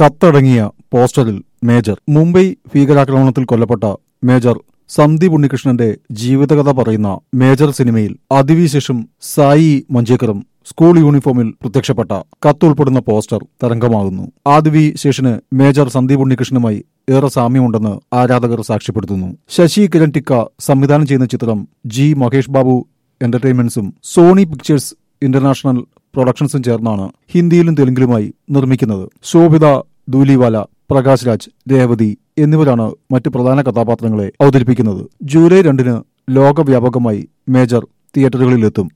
കത്തടങ്ങിയ പോസ്റ്ററിൽ മേജർ മുംബൈ ഭീകരാക്രമണത്തിൽ കൊല്ലപ്പെട്ട മേജർ സന്ദീപ് ഉണ്ണികൃഷ്ണന്റെ ജീവിതകഥ പറയുന്ന മേജർ സിനിമയിൽ അതിവിശേഷം സായി മഞ്ചേക്കറും സ്കൂൾ യൂണിഫോമിൽ പ്രത്യക്ഷപ്പെട്ട കത്തുൾപ്പെടുന്ന പോസ്റ്റർ തരംഗമാകുന്നു ആദിവി ശേഷന് മേജർ സന്ദീപ് ഉണ്ണികൃഷ്ണനുമായി ഏറെ സാമ്യമുണ്ടെന്ന് ആരാധകർ സാക്ഷ്യപ്പെടുത്തുന്നു ശശി കിരൺ ടിക്ക സംവിധാനം ചെയ്യുന്ന ചിത്രം ജി മഹേഷ് ബാബു എന്റർടൈൻമെന്റ്സും സോണി പിക്ചേഴ്സ് ഇന്റർനാഷണൽ പ്രൊഡക്ഷൻസും ചേർന്നാണ് ഹിന്ദിയിലും തെലുങ്കിലുമായി നിർമ്മിക്കുന്നത് ശോഭിത ദൂലിവാല പ്രകാശ് രാജ് രേവതി എന്നിവരാണ് മറ്റ് പ്രധാന കഥാപാത്രങ്ങളെ അവതരിപ്പിക്കുന്നത് ജൂലൈ രണ്ടിന് ലോകവ്യാപകമായി മേജർ തിയേറ്ററുകളിലെത്തും